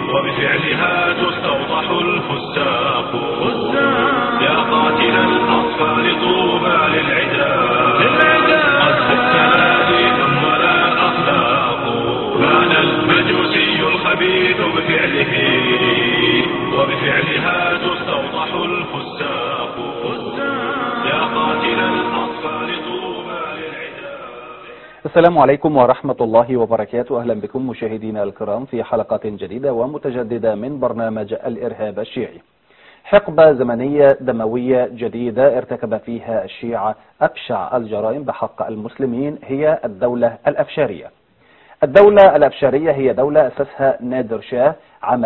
وبفعلها تستوضح الفساق يا قاتل الأطفال طوبى للعدا قد خفت هاديث ولا أخلاق بان المجوسي الخبيث بفعله وبفعلها تستوضح الفساق يا قاتل الأطفال طوبى للعدا السلام عليكم ورحمة الله وبركاته أهلا بكم مشاهدينا الكرام في حلقة جديدة ومتجددة من برنامج الإرهاب الشيعي حقبة زمنية دموية جديدة ارتكب فيها الشيعة أبشع الجرائم بحق المسلمين هي الدولة الأفشارية الدولة الأفشارية هي دولة أسسها نادر شاه عام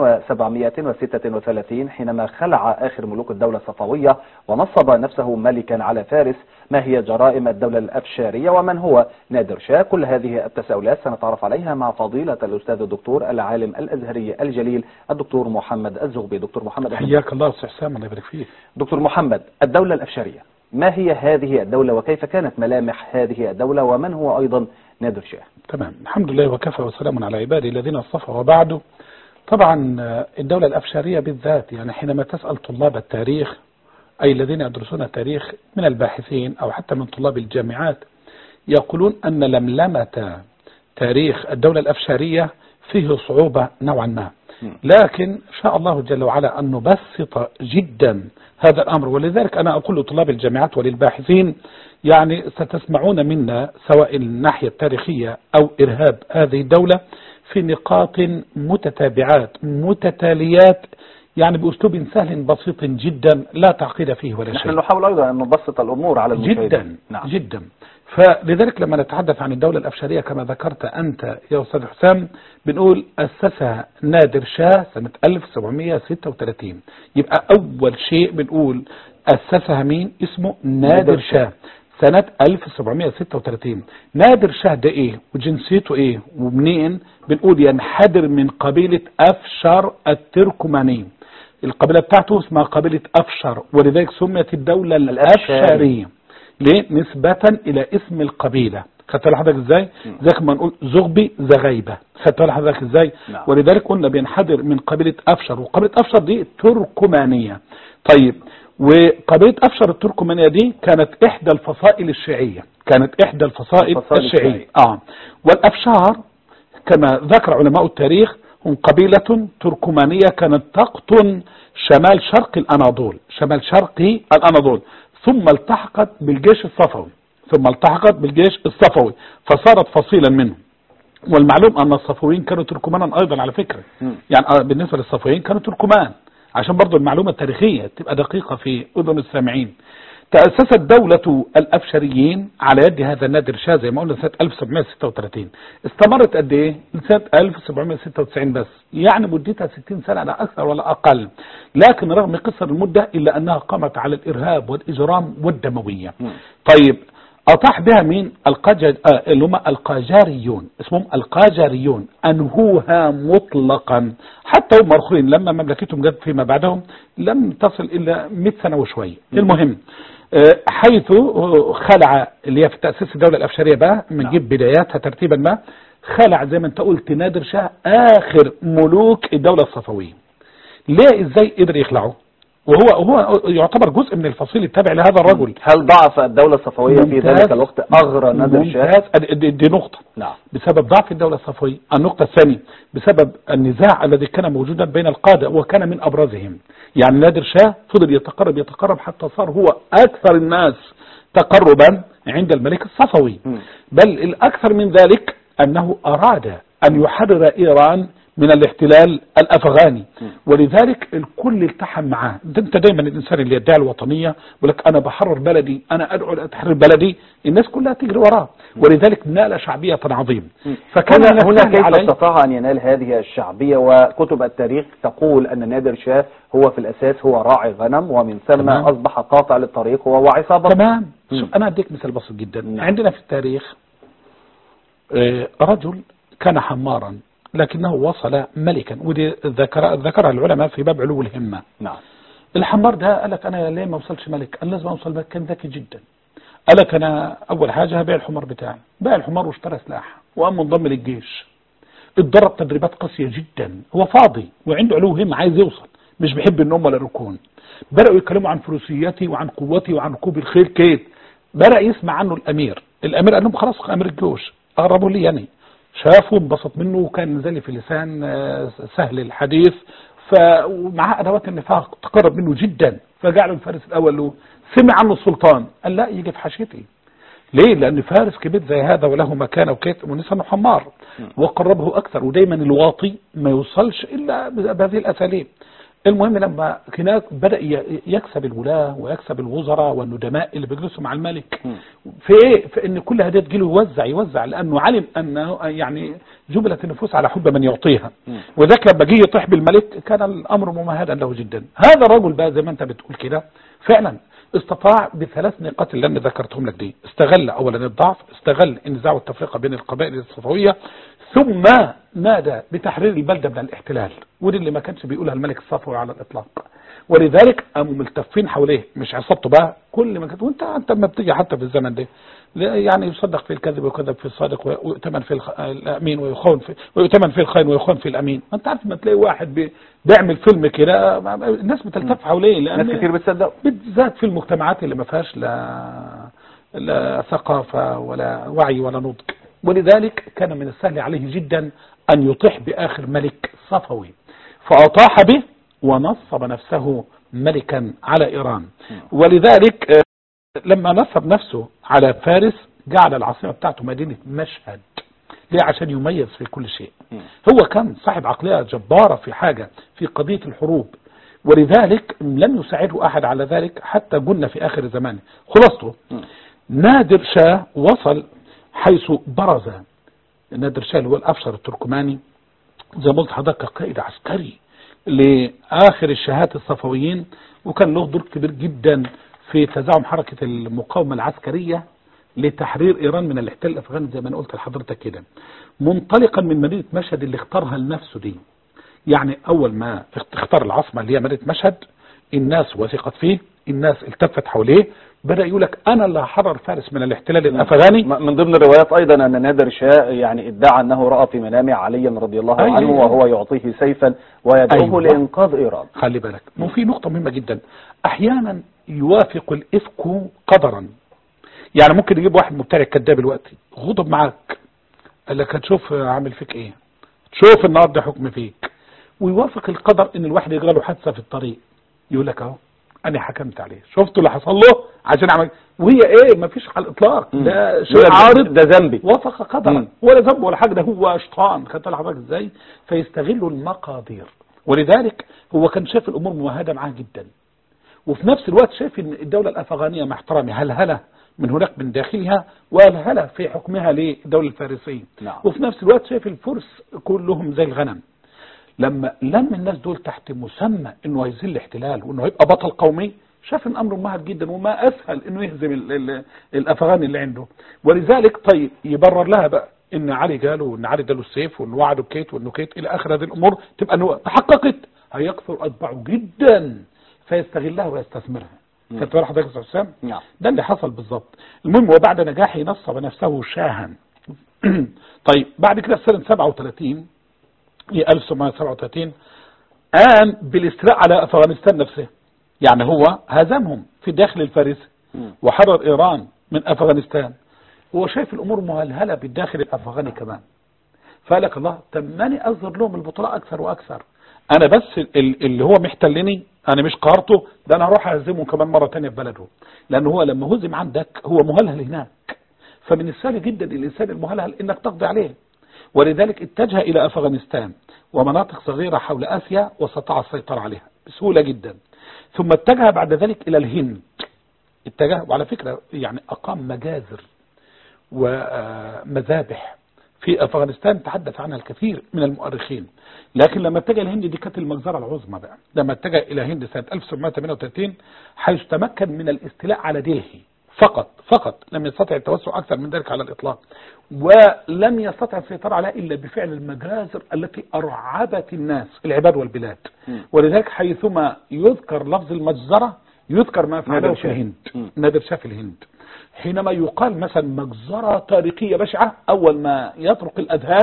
1736 حينما خلع آخر ملوك الدولة الصفوية ونصب نفسه ملكا على فارس ما هي جرائم الدولة الأفشارية ومن هو نادر شاه كل هذه التساؤلات سنتعرف عليها مع فضيلة الأستاذ الدكتور العالم الأزهري الجليل الدكتور محمد الزغبي دكتور محمد أهلا حياك الله استاذ حسام الله يبارك فيك دكتور محمد الدولة الأفشارية ما هي هذه الدولة وكيف كانت ملامح هذه الدولة ومن هو أيضا نادر شاه تمام الحمد لله وكفى وسلام على عبادي الذين اصطفى وبعده طبعا آه، الدولة الأفشارية بالذات يعني حينما تسأل طلاب التاريخ أي الذين يدرسون التاريخ من الباحثين أو حتى من طلاب الجامعات يقولون أن لملمة تاريخ الدولة الأفشارية فيه صعوبة نوعا ما لكن شاء الله جل وعلا أن نبسط جدا هذا الأمر ولذلك أنا أقول لطلاب الجامعات وللباحثين يعني ستسمعون منا سواء الناحية التاريخية أو إرهاب هذه الدولة في نقاط متتابعات متتاليات يعني بأسلوب سهل بسيط جدا لا تعقيد فيه ولا نحن شيء نحاول أيضا أن نبسط الأمور على المشاهدين جدا نعم. جدا فلذلك لما نتحدث عن الدولة الأفشارية كما ذكرت أنت يا أستاذ حسام بنقول أسسها نادر شاه سنة 1736 يبقى أول شيء بنقول أسسها مين اسمه نادر نادر شاه. شاه سنة 1736 نادر شاه ده ايه وجنسيته ايه ومنين بنقول ينحدر من قبيلة أفشار التركماني القبيلة بتاعته اسمها قبيلة أفشر ولذلك سميت الدولة الأفشارية. الأفشارية ليه نسبة إلى اسم القبيلة خدت بالك حضرتك ازاي زي ما نقول زغبي زغيبة خدت بالك حضرتك ازاي نعم. ولذلك قلنا بينحدر من قبيلة أفشر وقبيلة أفشر دي تركمانية طيب وقبيلة أفشر التركمانية دي كانت إحدى الفصائل الشيعية كانت إحدى الفصائل, الفصائل الشيعية الشيعية. آه والأفشار كما ذكر علماء التاريخ هم قبيلة تركمانية كانت تقطن شمال شرق الأناضول شمال شرقي الأناضول ثم التحقت بالجيش الصفوي ثم التحقت بالجيش الصفوي فصارت فصيلا منه والمعلوم أن الصفويين كانوا تركمانا أيضا على فكرة مم. يعني آه، بالنسبة للصفويين كانوا تركمان عشان برضو المعلومة التاريخية تبقى دقيقة في أذن السامعين تأسست دولة الأفشاريين على يد هذا النادر شاه زي ما قلنا سنة 1736 استمرت قد إيه؟ لسنة 1796 بس يعني مدتها 60 سنة لا أكثر ولا أقل لكن رغم قصر المدة إلا أنها قامت على الإرهاب والإجرام والدموية مم. طيب أطاح بها مين القاجر آه، اللي هم القاجاريون اسمهم القاجاريون أنهوها مطلقا حتى هم آخرين لما مملكتهم جت فيما بعدهم لم تصل إلا 100 سنة وشوية المهم آه، حيث آه، خلع اللي هي في تأسيس الدولة الأفشارية بقى بنجيب بداياتها ترتيبا ما خلع زي ما انت قلت نادر شاه آخر ملوك الدولة الصفوية ليه ازاي قدر يخلعه وهو هو يعتبر جزء من الفصيل التابع لهذا الرجل هل ضعف الدولة الصفوية في ممتاز. ذلك الوقت أغرى نادر شاه ممتاز أدي- دي, دي نقطة نعم بسبب ضعف الدولة الصفوية النقطة الثانية بسبب النزاع الذي كان موجودا بين القادة وكان من أبرزهم يعني نادر شاه فضل يتقرب يتقرب حتى صار هو أكثر الناس تقربا عند الملك الصفوي مم. بل الأكثر من ذلك أنه أراد أن يحرر إيران من الاحتلال الأفغاني ولذلك الكل التحم معاه ده انت دايما الإنسان اللي يدعي الوطنية ولك أنا بحرر بلدي أنا أدعو لتحرير بلدي الناس كلها تجري وراه ولذلك نال شعبية عظيم فكان هنا, من هنا السهل كيف عليه استطاع أن ينال هذه الشعبية وكتب التاريخ تقول أن نادر شاه هو في الأساس هو راعي غنم ومن ثم تمام. أصبح قاطع للطريق هو وعصابة تمام مم. شوف أنا أديك مثال بسيط جدا نعم. عندنا في التاريخ آه، رجل كان حمارا لكنه وصل ملكا ودي ذكر ذكرها العلماء في باب علو الهمة نعم الحمار ده قال لك انا ليه ما اوصلش ملك انا لازم اوصل ملك كان ذكي جدا قال لك انا اول حاجه هبيع الحمار بتاعي باع الحمار واشترى سلاح وقام منضم للجيش اتدرب تدريبات قاسية جدا هو فاضي وعنده علو هم عايز يوصل مش بيحب النوم ولا الركون بدأوا يتكلموا عن فروسيتي وعن قوتي وعن ركوب الخيل كيف بدأ يسمع عنه الأمير الأمير قال لهم خلاص أمير الجيوش قربوا لي يعني شافوا انبسط منه وكان نزل في لسان آه، سهل الحديث فمعاه أدوات النفاق تقرب منه جدا فجعله الفارس الأول له سمع عنه السلطان قال لا يجي في حاشيتي ليه لأن فارس كبير زي هذا وله مكانة وكيف ولسانه حمار وقربه أكثر ودايما الواطي ما يوصلش إلا بهذه الأساليب المهم لما هناك بدأ ي- يكسب الولاة ويكسب الوزراء والندماء اللي بيجلسوا مع الملك في ايه في ان كل هديه تجيله يوزع يوزع لانه علم انه يعني جبلت النفوس على حب من يعطيها وذاك لما جه يطيح بالملك كان الامر ممهدا له جدا هذا الرجل بقى زي ما انت بتقول كده فعلا استطاع بثلاث نقاط اللي انا ذكرتهم لك دي استغل اولا الضعف استغل النزاع والتفرقه بين القبائل الصفويه ثم نادى بتحرير البلده من الاحتلال ودي اللي ما كانش بيقولها الملك الصفوي على الاطلاق ولذلك قاموا ملتفين حواليه مش عصابته بقى كل ما كانت وانت انت لما بتيجي حتى في الزمن ده لا- يعني يصدق في الكذب ويكذب في الصادق ويؤتمن في الخ... الامين ويخون في ويؤتمن في الخائن ويخون في الامين ما انت عارف ما تلاقي واحد بي... بيعمل فيلم كده ما- ما- الناس بتلتف حواليه لان ناس كتير بتصدقوا بالذات في المجتمعات اللي ما فيهاش لا لا ثقافة ولا وعي ولا نضج ولذلك كان من السهل عليه جدا أن يطيح بآخر ملك صفوي فأطاح به ونصب نفسه ملكا على إيران ولذلك آه، لما نصب نفسه على فارس جعل العاصمة بتاعته مدينة مشهد ليه عشان يميز في كل شيء هو كان صاحب عقلية جبارة في حاجة في قضية الحروب ولذلك لم يساعده أحد على ذلك حتى قلنا في آخر زمانه خلاصته نادر شاه وصل حيث برز نادر شاه اللي هو الأفشر التركماني زي ما قلت حضرتك قائد عسكري لآخر الشهات الصفويين وكان له دور كبير جدا في تزاعم حركة المقاومة العسكرية لتحرير إيران من الاحتلال الأفغاني زي ما أنا قلت لحضرتك كده منطلقا من مدينة مشهد اللي اختارها لنفسه دي يعني أول ما اختار العاصمة اللي هي مدينة مشهد الناس وثقت فيه الناس التفت حواليه بدأ يقول لك أنا اللي هحرر فارس من الاحتلال الأفغاني م- من ضمن الروايات ايضا ان نادر شاه يعني ادعى انه راى في منامه عليا رضي الله أيوة. عنه وهو يعطيه سيفا ويدعوه أيوة. لانقاذ ايران خلي بالك مو في نقطة مهمة جدا أحيانا يوافق الإفك قدرا يعني ممكن يجيب واحد مبتدع كذاب دلوقتي غضب معاك قال لك هتشوف عامل فيك ايه تشوف النهارده حكم فيك ويوافق القدر ان الواحد يجرى له حادثه في الطريق يقول لك اهو انا حكمت عليه شفتوا اللي حصل له عشان عمل وهي ايه ما فيش على الاطلاق ده شيء يقول لك عارض ده ذنبي وافق قدرا مم. ولا ذنب ولا حاجه ده هو شيطان خدت بالك حضرتك ازاي فيستغل المقادير ولذلك هو كان شايف الامور ممهده معاه جدا وفي نفس الوقت شايف ان الدوله الافغانيه مع احترامي هلهله من هناك من داخلها وهلهله في حكمها للدوله الفارسيه نعم. وفي نفس الوقت شايف الفرس كلهم زي الغنم لما لم الناس دول تحت مسمى انه هيزيل الاحتلال وانه هيبقى بطل قومي شاف الامر مهد جدا وما اسهل انه يهزم ال ال الافغان اللي عنده ولذلك طيب يبرر لها بقى ان علي قالوا ان علي اداله السيف وان وعده بكيت وانه كيت الى اخر هذه الامور تبقى انه تحققت هيكثر اتباعه جدا فيستغلها ويستثمرها خدت بالك حضرتك يا استاذ حسام؟ نعم ده اللي حصل بالظبط المهم وبعد نجاحه نصب نفسه شاها طيب بعد كده في سنه 37 هي 1937 قام بالاستيلاء على افغانستان نفسها يعني هو هزمهم في الداخل الفارسي مم. وحرر ايران من افغانستان هو شايف الامور مهلهله بالداخل الافغاني كمان فقال لك الله طب ماني اصدر لهم البطوله اكثر واكثر انا بس ال- اللي هو محتلني انا مش قهرته ده انا هروح اهزمه كمان مره تانية في بلده لان هو لما هزم عندك هو مهلهل هناك فمن السهل جدا الانسان المهلهل انك تقضي عليه ولذلك اتجه الى افغانستان ومناطق صغيره حول اسيا واستطاع السيطره عليها بسهوله جدا ثم اتجه بعد ذلك الى الهند اتجه وعلى فكره يعني اقام مجازر ومذابح في افغانستان تحدث عنها الكثير من المؤرخين لكن لما اتجه الهند دي كانت المجزره العظمى بقى لما اتجه الى هند سنه 1738 حيث تمكن من الاستيلاء على دلهي فقط فقط لم يستطع التوسع اكثر من ذلك على الاطلاق ولم يستطع السيطره عليها الا بفعل المجازر التي ارعبت الناس العباد والبلاد م. ولذلك حيثما يذكر لفظ المجزره يذكر ما فعله نادر في شاه. الهند م. نادر شاه في الهند حينما يقال مثلا مجزرة تاريخية بشعة أول ما يطرق الأذهان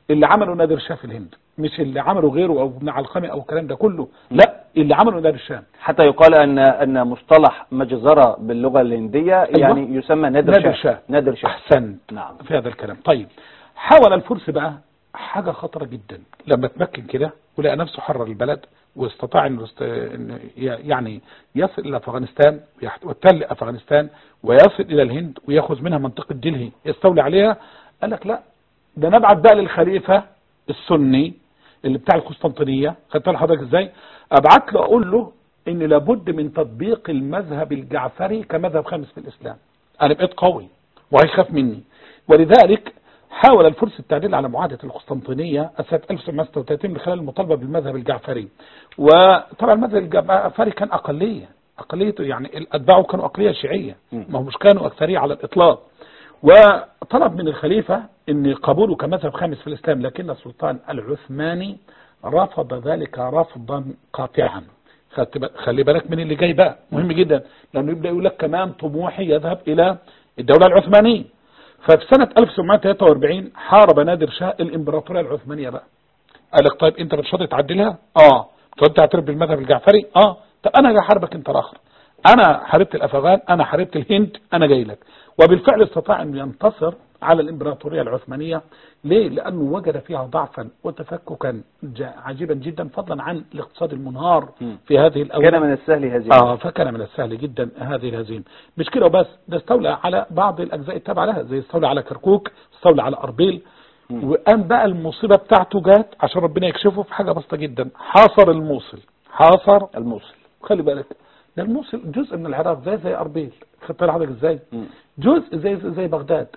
اللي عمله نادر شاه في الهند مش اللي عمله غيره او ابن علقمي او الكلام ده كله لا اللي عمله نادر شاه حتى يقال ان ان مصطلح مجزرة باللغة الهندية يعني يسمى نادر, نادر شاه شاه. نادر شاه احسنت نعم في هذا الكلام طيب حاول الفرس بقى حاجة خطرة جدا لما تمكن كده ولقى نفسه حرر البلد واستطاع انه است... إنه ي- يعني يصل الى افغانستان ويحت- ويحتل افغانستان ويصل الى الهند وياخذ منها منطقة دلهي يستولي عليها قال لك لا ده نبعت بقى للخليفة السني اللي بتاع القسطنطينية خدت بالك حضرتك ازاي ابعت له اقول له ان لابد من تطبيق المذهب الجعفري كمذهب خامس في الاسلام انا بقيت قوي وهيخاف مني ولذلك حاول الفرس التعديل على معاهدة القسطنطينية سنة 1936 من خلال المطالبة بالمذهب الجعفري وطبعا المذهب الجعفري كان أقلية أقليته يعني الأتباعه كانوا أقلية شيعية ما هو مش كانوا أكثرية على الإطلاق وطلب من الخليفة ان قبوله كمذهب خامس في الإسلام لكن السلطان العثماني رفض ذلك رفضا قاطعا خدت بال- خلي بالك من اللي جاي بقى مهم جدا لأنه يبدأ يقول لك كمان طموحي يذهب إلى الدولة العثمانية ففي سنة 1943 حارب نادر شاه الإمبراطورية العثمانية بقى قال لك طيب أنت مش راضي تعدلها؟ آه مش راضي تعترف بالمذهب الجعفري؟ آه طب أنا جاي أحاربك أنت الآخر أنا حاربت الأفغان أنا حاربت الهند أنا جاي لك وبالفعل استطاع أن ينتصر على الإمبراطورية العثمانية ليه؟ لأنه وجد فيها ضعفا وتفككا جا- عجيبا جدا فضلا عن الاقتصاد المنهار في هذه الأوقات كان من السهل هزيمة اه فكان من السهل جدا هذه الهزيمه مش كده وبس ده استولى على بعض الاجزاء التابعه لها زي استولى على كركوك استولى على اربيل وقام بقى المصيبه بتاعته جات عشان ربنا يكشفه في حاجه بسيطه جدا حاصر الموصل حاصر الموصل خلي بالك ده الموصل جزء من العراق زي زي اربيل خدت بالك حضرتك ازاي مم. جزء زي زي بغداد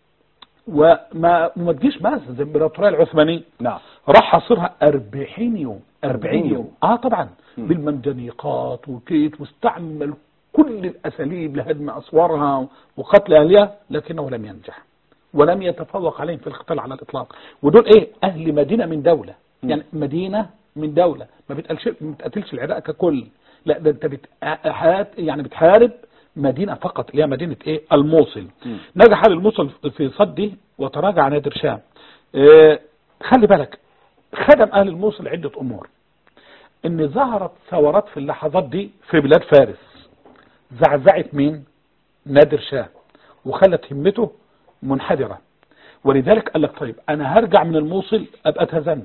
وما وما تجيش بس زي الامبراطوريه العثمانيه نعم راح حاصرها 40 يوم 40 يوم. اه طبعا مم. بالمنجنيقات وكيت واستعمل كل الاساليب لهدم اسوارها وقتل اهلها لكنه لم ينجح ولم يتفوق عليهم في القتال على الاطلاق ودول ايه اهل مدينه من دوله يعني مدينه من دوله ما بتقلش ما بتقتلش العراق ككل لا ده انت بتحارب يعني بتحارب مدينه فقط اللي هي مدينه ايه الموصل مم. نجح الموصل في صده وتراجع نادر شام آه، خلي بالك خدم اهل الموصل عده امور ان ظهرت ثورات في اللحظات دي في بلاد فارس زعزعت مين نادر شاه وخلت همته منحدرة ولذلك قال لك طيب انا هرجع من الموصل ابقى اتهزمت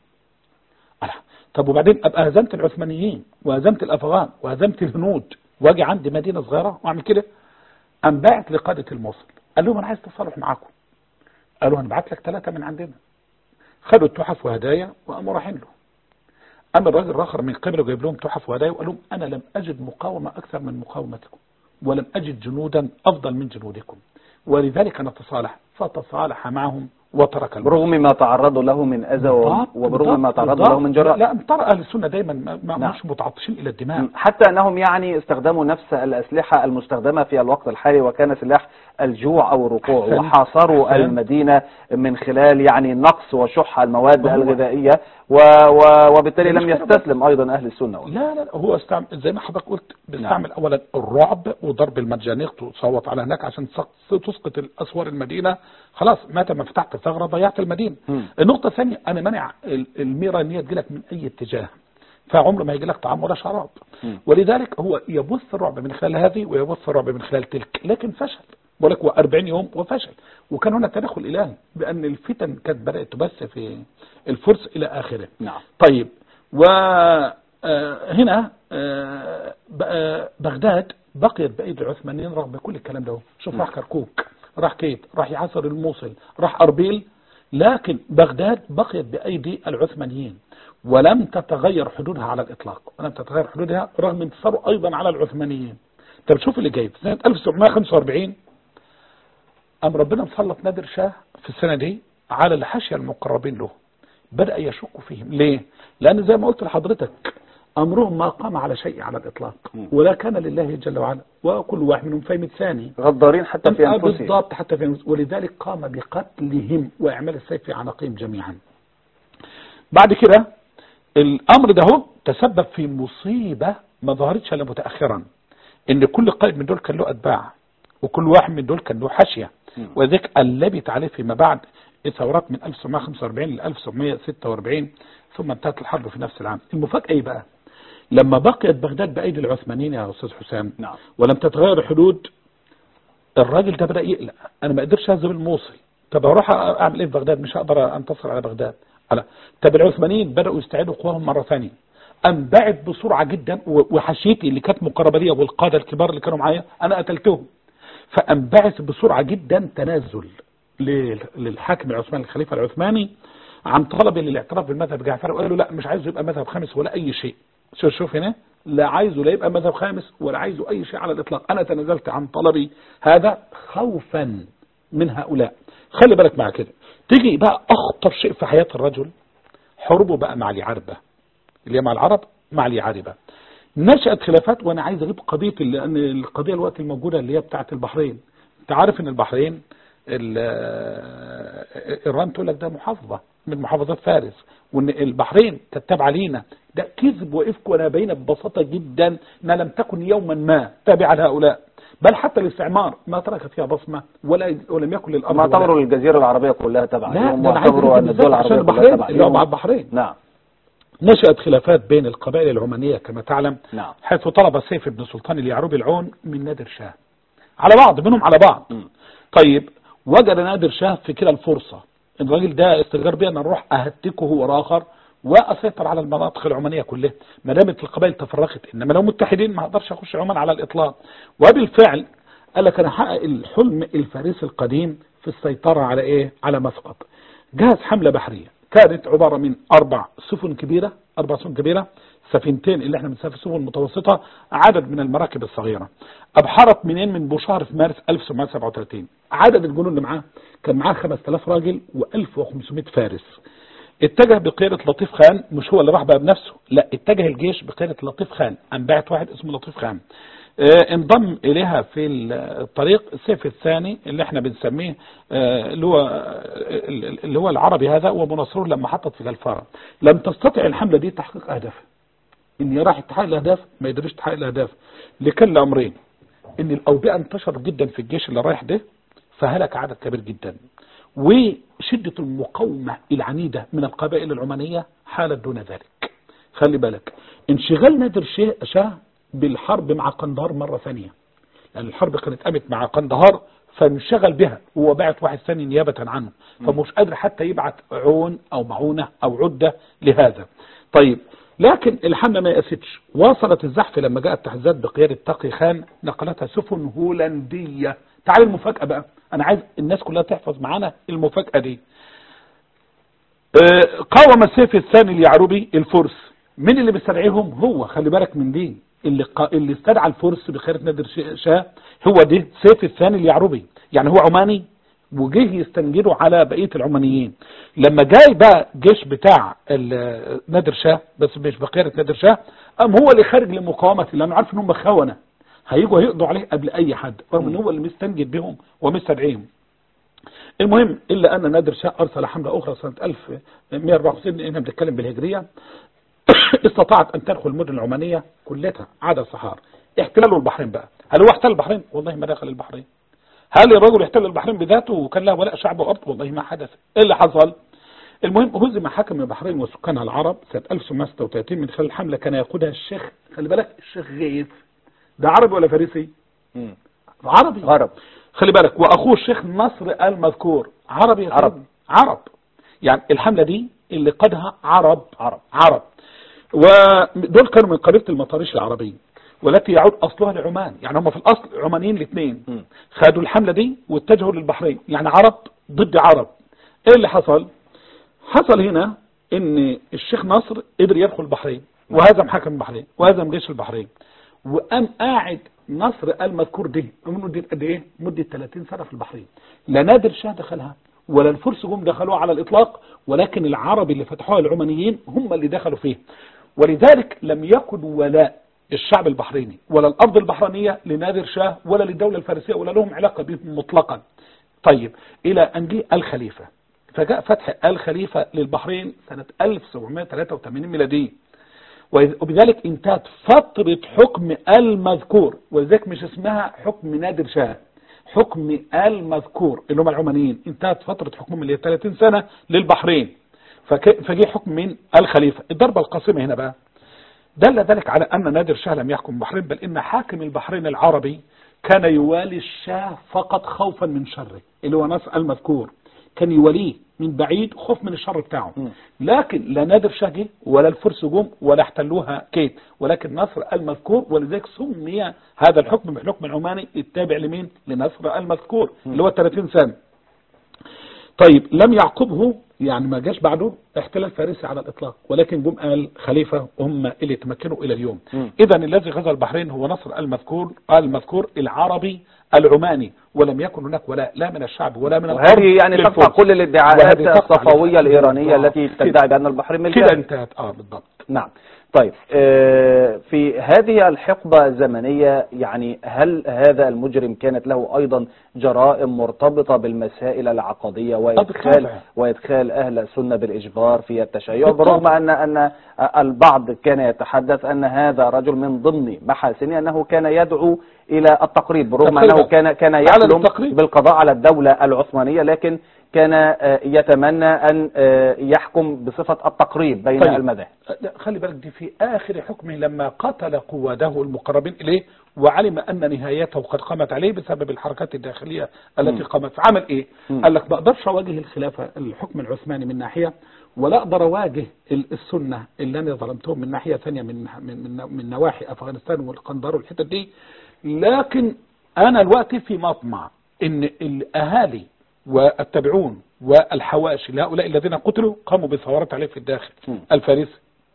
ألا. طب وبعدين ابقى هزمت العثمانيين وهزمت الافغان وهزمت الهنود واجي عندي مدينة صغيرة واعمل كده قام باعت لقادة الموصل قال لهم انا عايز تصالح معاكم قالوا هنبعت لك ثلاثة من عندنا خدوا التحف وهدايا وقاموا رايحين له اما الراجل الاخر من قبله جايب لهم تحف وهدايا وقال لهم انا لم اجد مقاومه اكثر من مقاومتكم ولم اجد جنودا افضل من جنودكم ولذلك نتصالح فتصالح معهم وترك الموت. برغم ما تعرضوا له من أذى و- بالضبط، وبرغم ما بالضبط، تعرضوا بالضبط. له من جراء لا ترى اهل السنه دايما ما- ما نعم. مش متعطشين الى الدماء حتى أنهم يعني استخدموا نفس الأسلحة المستخدمة في الوقت الحالي وكان سلاح الجوع أو الركوع أحسنت. وحاصروا أحسنت. المدينة من خلال يعني نقص وشح المواد وهو- الغذائية و و وبالتالي لم المشكلة بس- يستسلم أيضا أهل السنة لا لا لا، هو استعمل زي ما حضرتك قلت بيستعمل اولا الرعب وضرب المجانيق تصوت على هناك عشان تسق- تسقط الاسوار المدينه خلاص متى ما فتحت ثغره ضيعت المدينه مم. النقطه الثانيه انا مانع ال- الميره ان هي تجيلك من اي اتجاه فعمره ما يجي لك طعام ولا شراب مم. ولذلك هو يبث الرعب من خلال هذه ويبث الرعب من خلال تلك لكن فشل بقول لك هو 40 يوم وفشل وكان هنا تدخل الهي بان الفتن كانت بدات تبث في الفرس الى اخره نعم طيب وهنا بغداد بقيت بأيدي العثمانيين رغم كل الكلام ده شوف راح كركوك راح كيت راح يعصر الموصل راح أربيل لكن بغداد بقيت بأيدي العثمانيين ولم تتغير حدودها على الإطلاق ولم تتغير حدودها رغم انتصاره أيضا على العثمانيين طب شوف اللي جاي في سنة 1945 أم ربنا مسلط نادر شاه في السنة دي على الحاشية المقربين له بدأ يشك فيهم ليه لأن زي ما قلت لحضرتك أمرهم ما قام على شيء على الإطلاق م. ولا كان لله جل وعلا وكل واحد منهم فهم الثاني غدارين حتى في آه، أنفسهم بالضبط حتى في أنفسهم ولذلك قام بقتلهم وإعمال السيف في عناقهم جميعا بعد كده الأمر ده هو تسبب في مصيبة ما ظهرتش إلا متأخرا إن كل قائد من دول كان له أتباع وكل واحد من دول كان له حاشية م. وذلك قلبت عليه فيما بعد الثورات من 1945 ل 1946 ثم انتهت الحرب في نفس العام المفاجأة ايه بقى لما بقيت بغداد بأيدي العثمانيين يا أستاذ حسام نعم ولم تتغير حدود الراجل ده بدأ يقلق أنا ما قدرش أهزم الموصل طب أروح أعمل إيه في بغداد مش هقدر أنتصر على بغداد على طب العثمانيين بدأوا يستعيدوا قواهم مرة ثانية انبعت بسرعة جدا و- وحشيتي اللي كانت مقربة ليا والقادة الكبار اللي كانوا معايا أنا قتلتهم فانبعث بسرعة جدا تنازل لل- للحاكم العثماني الخليفة العثماني عن طلب للاعتراف بالمذهب الجعفري وقال له لا مش عايزه يبقى مذهب خامس ولا أي شيء شوف شوف هنا لا عايزه لا يبقى مذهب خامس ولا عايزه أي شيء على الإطلاق أنا تنازلت عن طلبي هذا خوفا من هؤلاء خلي بالك مع كده تيجي بقى أخطر شيء في حياة الرجل حروبه بقى مع العربة اللي هي مع العرب مع اليعربة نشأت خلافات وانا عايز اجيب قضية لان القضية الوقت الموجودة اللي هي بتاعت البحرين انت عارف ان البحرين ال- ايران تقول لك ده محافظة من محافظات فارس وان البحرين تتبع لينا ده كذب وافك وانا باينه ببساطة جدا انها لم تكن يوما ما تابعة لهؤلاء بل حتى الاستعمار ما ترك فيها بصمة ولا ولم يكن للارض ما ولا- اعتبروا الجزيرة العربية كلها تبع لا لهم ده انا عايز واعتبروا أجيب ان الدول بالذات عشان العربية كلها البحرين تبع اللي هو مع لهم. البحرين نعم نشأت خلافات بين القبائل العمانية كما تعلم نعم حيث طلب سيف بن سلطان اليعروبي العون من نادر شاه على بعض منهم على بعض مم. طيب وجد نادر شاه في كلا الفرصة الراجل ده استجار بي انا اروح اهتكه هو الاخر واسيطر على المناطق العمانية كلها ما دامت القبائل تفرقت انما لو متحدين ما اقدرش اخش عمان على الاطلاق وبالفعل قال لك انا هحقق الحلم الفارسي القديم في السيطرة على ايه على مسقط جهز حملة بحرية كانت عبارة من اربع سفن كبيرة اربع سفن كبيرة سفينتين اللي احنا بنسافر سفن متوسطة عدد من المراكب الصغيرة ابحرت منين من بوشهر في مارس 1737 عدد الجنود اللي معاه كان معاه 5000 راجل و1500 فارس اتجه بقيادة لطيف خان مش هو اللي راح بقى بنفسه لا اتجه الجيش بقيادة لطيف خان انبعت واحد اسمه لطيف خان اه انضم اليها في الطريق السيف الثاني اللي احنا بنسميه اه اللي هو اللي هو العربي هذا ومناصره لما حطت في غلفارة لم تستطع الحملة دي تحقيق اهدافها ان راح تحقق الاهداف ما يقدرش تحقق الاهداف لكل امرين ان الاوبئة انتشرت جدا في الجيش اللي رايح ده فهلك عدد كبير جدا وشدة المقاومة العنيدة من القبائل العمانية حالت دون ذلك خلي بالك انشغال نادر شاه شاه بالحرب مع قندهار مرة ثانية لأن الحرب كانت قامت مع قندهار فانشغل بها هو بعت واحد ثاني نيابة عنه فمش قادر حتى يبعت عون أو معونة أو عدة لهذا طيب لكن الحملة ما يأستش واصلت الزحف لما جاءت تحذيرات بقيادة تقي خان نقلتها سفن هولندية تعال المفاجأة بقى أنا عايز الناس كلها تحفظ معانا المفاجأة دي آه، قاوم السيف الثاني اليعربي الفرس مين اللي بيستدعيهم هو خلي بالك من دي اللي قا... اللي استدعى الفرس بخيرة نادر ش- شاه هو ده سيف الثاني اليعربي يعني هو عماني وجه يستنجدوا على بقية العمانيين لما جاي بقى جيش بتاع ال- نادر شاه بس مش بقيادة نادر شاه قام هو اللي خارج لمقاومة لانه عارف ان هم خونة هيجوا هيقضوا عليه قبل اي حد رغم ان هو اللي مستنجد بهم ومستدعيهم المهم إلا أن نادر شاه أرسل حملة أخرى سنة 1154 إحنا بنتكلم بالهجرية استطاعت أن تدخل المدن العمانية كلها عدا الصحار احتلالوا البحرين بقى هل هو احتل البحرين؟ والله ما دخل البحرين هل الرجل يحتل البحرين بذاته وكان له ولاء شعب وأرض؟ والله ما حدث إيه اللي حصل؟ المهم هزم حاكم البحرين وسكانها العرب سنة 1936 من خلال حملة كان يقودها الشيخ خلي بالك الشيخ غيث ده عربي ولا فارسي؟ مم. عربي غرب خلي بالك واخوه الشيخ نصر المذكور عربي يا عرب. سيدي. عرب يعني الحملة دي اللي قادها عرب عرب عرب ودول كانوا من قبيلة المطاريش العربية والتي يعود اصلها لعمان يعني هم في الاصل عمانيين الاثنين مم. خدوا الحملة دي واتجهوا للبحرين يعني عرب ضد عرب ايه اللي حصل حصل هنا ان الشيخ نصر قدر يدخل البحرين وهزم حاكم البحرين وهزم جيش البحرين وقام قاعد نصر المذكور ده مدة قد ايه مدة 30 سنة في البحرين لا نادر شاه دخلها ولا الفرس جم دخلوها على الاطلاق ولكن العرب اللي فتحوها العمانيين هم اللي دخلوا فيه ولذلك لم يكن ولاء الشعب البحريني ولا الارض البحرينية لنادر شاه ولا للدولة الفارسية ولا لهم علاقة بهم مطلقا طيب الى ان جه الخليفة فجاء فتح الخليفة للبحرين سنة 1783 ميلادية وبذلك انتهت فترة حكم المذكور ولذلك مش اسمها حكم نادر شاه حكم المذكور اللي هم العمانيين انتهت فترة حكمهم اللي هي 30 سنة للبحرين فك- فجه حكم من الخليفة الضربة القاسمة هنا بقى دل ذلك على أن نادر شاه لم يحكم البحرين بل إن حاكم البحرين العربي كان يوالي الشاه فقط خوفا من شره اللي هو نصر المذكور كان يواليه من بعيد خوف من الشر بتاعه م. لكن لا نادر شاه جه ولا الفرس جم ولا احتلوها كيت ولكن نصر المذكور ولذلك سمي هذا الحكم بالحكم العماني التابع لمين لنصر المذكور اللي هو 30 سنة طيب لم يعقبه يعني ما جاش بعده احتلال فارسي على الاطلاق ولكن جم قال خليفه هم اللي تمكنوا الى اليوم مم. اذا الذي غزا البحرين هو نصر المذكور المذكور العربي العماني ولم يكن هناك ولا لا من الشعب ولا من الغرب وهذه يعني للفرس. تقطع كل الادعاءات وهذه تقطع الصفوية للفرس. الإيرانية آه. التي كده. تدعي بأن البحرين كده ملكها انتهت اه بالضبط نعم طيب آه، في هذه الحقبة الزمنية يعني هل هذا المجرم كانت له أيضا جرائم مرتبطة بالمسائل العقدية وإدخال بالطبع. وإدخال أهل السنة بالإجبار في التشيع بالطبع. برغم أن أن البعض كان يتحدث أن هذا رجل من ضمن محاسنه أنه كان يدعو إلى التقريب برغم تقريبا. أنه كان كان على يحلم التقريب. بالقضاء على الدولة العثمانية لكن كان آه، يتمنى أن آه، يحكم بصفة التقريب بين طيب. المذاهب لا، خلي بالك دي في آخر حكمه لما قتل قواده المقربين إليه وعلم أن نهايته قد قامت عليه بسبب الحركات الداخلية التي مم. قامت عمل إيه؟ مم. قال لك ما أقدرش أواجه الخلافة الحكم العثماني من ناحية ولا أقدر أواجه ال- السنة اللي أنا ظلمتهم من ناحية ثانية من من من, من نواحي أفغانستان والقندار والحتت دي لكن أنا الوقت في مطمع إن الأهالي والتابعون والحواشي لهؤلاء الذين قتلوا قاموا بثورات عليه في الداخل مم. الفارسي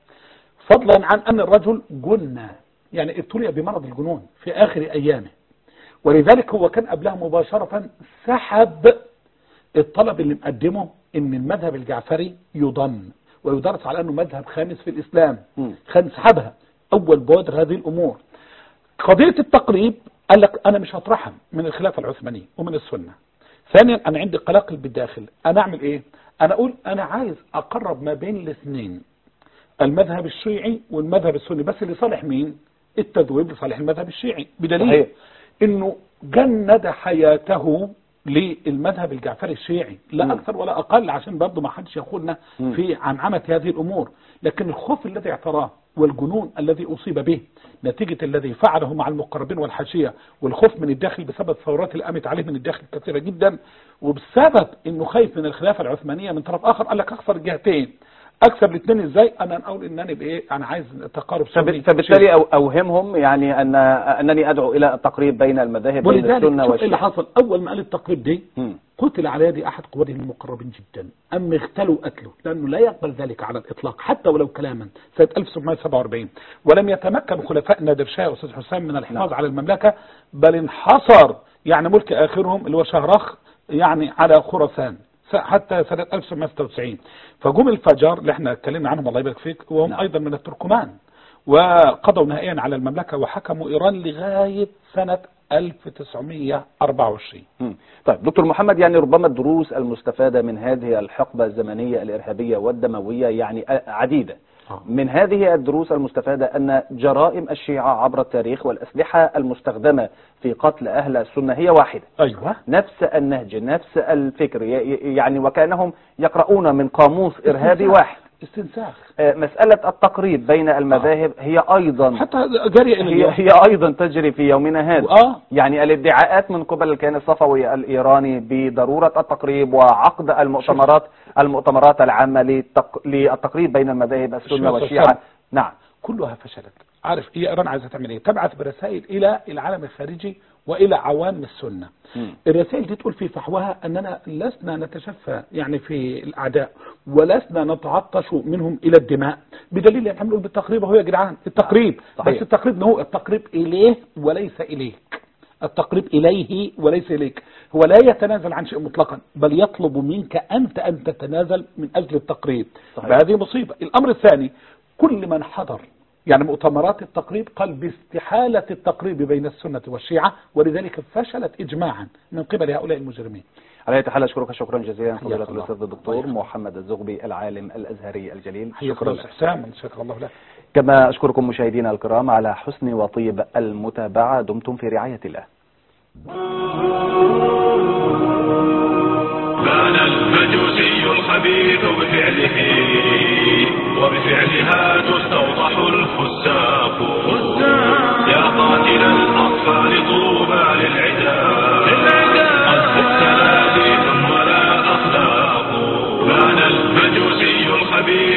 فضلا عن أن الرجل جنى يعني ابتلي بمرض الجنون في آخر أيامه ولذلك هو كان قبلها مباشرة سحب الطلب اللي مقدمه ان المذهب الجعفري يضم ويدرس على انه مذهب خامس في الاسلام مم. كان سحبها اول بوادر هذه الامور قضية التقريب قال لك انا مش هطرحها من الخلافة العثمانية ومن السنة ثانيا انا عندي قلاقل بالداخل انا اعمل ايه انا اقول انا عايز اقرب ما بين الاثنين المذهب الشيعي والمذهب السني بس لصالح مين التذويب لصالح المذهب الشيعي بدليل صحيح. انه جند حياته للمذهب الجعفري الشيعي لا مم. اكثر ولا اقل عشان برضه ما حدش ياخدنا مم. في عمعمه هذه الامور لكن الخوف الذي اعتراه والجنون الذي اصيب به نتيجه الذي فعله مع المقربين والحاشيه والخوف من الداخل بسبب الثورات اللي قامت عليه من الداخل كثيره جدا وبسبب انه خايف من الخلافه العثمانيه من طرف اخر قال لك اخسر الجهتين اكسب الاثنين ازاي انا اقول انني بايه انا عايز تقارب فب- سني فبالتالي أو- اوهمهم يعني ان انني ادعو الى التقريب بين المذاهب بين ولذلك السنه شوف اللي والشيعه حصل اول ما قال التقريب دي مم. قتل على يد احد قواده المقربين جدا ام اغتالوا قتله لانه لا يقبل ذلك على الاطلاق حتى ولو كلاما سنه 1747 ولم يتمكن خلفاء نادر شاه واستاذ حسام من الحفاظ على المملكه بل انحصر يعني ملك اخرهم اللي هو شهرخ يعني على خراسان س- حتى سنه 1996 فجم الفجار اللي احنا اتكلمنا عنهم الله يبارك فيك وهم نعم. ايضا من التركمان وقضوا نهائيا على المملكه وحكموا ايران لغايه سنه 1924 مم. طيب دكتور محمد يعني ربما الدروس المستفادة من هذه الحقبة الزمنية الإرهابية والدموية يعني أ- عديدة آه. من هذه الدروس المستفادة أن جرائم الشيعة عبر التاريخ والأسلحة المستخدمة في قتل أهل السنة هي واحدة ايوه نفس النهج نفس الفكر ي- ي- يعني وكأنهم يقرؤون من قاموس إرهابي استنساخ. واحد استنساخ آه، مسألة التقريب بين المذاهب هي أيضا حتى جاري الى هي, اليوم هي أيضا تجري في يومنا هذا اه يعني الادعاءات من قبل الكيان الصفوي الإيراني بضرورة التقريب وعقد المؤتمرات المؤتمرات العامة للتق... للتقريب بين المذاهب السنة الشيعة والشيعة والسنة. نعم كلها فشلت عارف هي ايران عايزه تعمل ايه تبعث برسائل الى العالم الخارجي والى عوام السنه مم. الرسائل دي تقول في فحوها اننا لسنا نتشفى يعني في الاعداء ولسنا نتعطش منهم الى الدماء بدليل ان احنا بنقول بالتقريب اهو يا جدعان التقريب صحيح. بس التقريب هو التقريب اليه وليس اليك التقريب اليه وليس اليك هو لا يتنازل عن شيء مطلقا بل يطلب منك انت ان تتنازل من اجل التقريب صحيح. فهذه مصيبه الامر الثاني كل من حضر يعني مؤتمرات التقريب قال باستحالة التقريب بين السنة والشيعة ولذلك فشلت إجماعا من قبل هؤلاء المجرمين على أي حال أشكرك شكرا جزيلا فضيلة حياك الله. الأستاذ الدكتور الله يحفظك. محمد الزغبي العالم الأزهري الجليل حياك شكرا الله لك. أستاذ حسام شكر الله له كما أشكركم مشاهدينا الكرام على حسن وطيب المتابعة دمتم في رعاية الله بان المجوسي الخبيث بفعله وبفعلها تستوطن